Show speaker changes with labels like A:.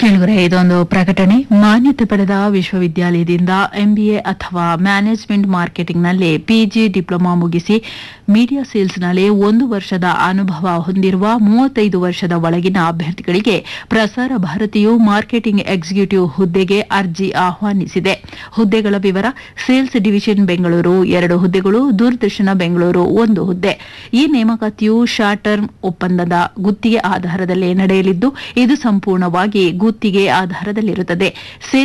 A: ಕೇಳುಗರೆ ಇದೊಂದು ಪ್ರಕಟಣೆ ಮಾನ್ಯತೆ ಪಡೆದ ವಿಶ್ವವಿದ್ಯಾಲಯದಿಂದ ಎಂಬಿಎ ಅಥವಾ ಮ್ಯಾನೇಜ್ಮೆಂಟ್ ಮಾರ್ಕೆಟಿಂಗ್ನಲ್ಲಿ ಪಿಜಿ ಡಿಪ್ಲೊಮಾ ಮುಗಿಸಿ ಮೀಡಿಯಾ ಸೇಲ್ಸ್ನಲ್ಲಿ ಒಂದು ವರ್ಷದ ಅನುಭವ ಹೊಂದಿರುವ ಮೂವತ್ತೈದು ವರ್ಷದ ಒಳಗಿನ ಅಭ್ಯರ್ಥಿಗಳಿಗೆ ಪ್ರಸಾರ ಭಾರತಿಯು ಮಾರ್ಕೆಟಿಂಗ್ ಎಕ್ಸಿಕ್ಯೂಟಿವ್ ಹುದ್ದೆಗೆ ಅರ್ಜಿ ಆಹ್ವಾನಿಸಿದೆ ಹುದ್ದೆಗಳ ವಿವರ ಸೇಲ್ಸ್ ಡಿವಿಷನ್ ಬೆಂಗಳೂರು ಎರಡು ಹುದ್ದೆಗಳು ದೂರದರ್ಶನ ಬೆಂಗಳೂರು ಒಂದು ಹುದ್ದೆ ಈ ನೇಮಕಾತಿಯು ಶಾರ್ಟ್ ಟರ್ಮ್ ಒಪ್ಪಂದದ ಗುತ್ತಿಗೆ ಆಧಾರದಲ್ಲಿ ನಡೆಯಲಿದ್ದು ಇದು ಸಂಪೂರ್ಣವಾಗಿ ಗುತ್ತಿಗೆ ಆಧಾರದಲ್ಲಿರುತ್ತದೆ ಸೇಲ್ಸ್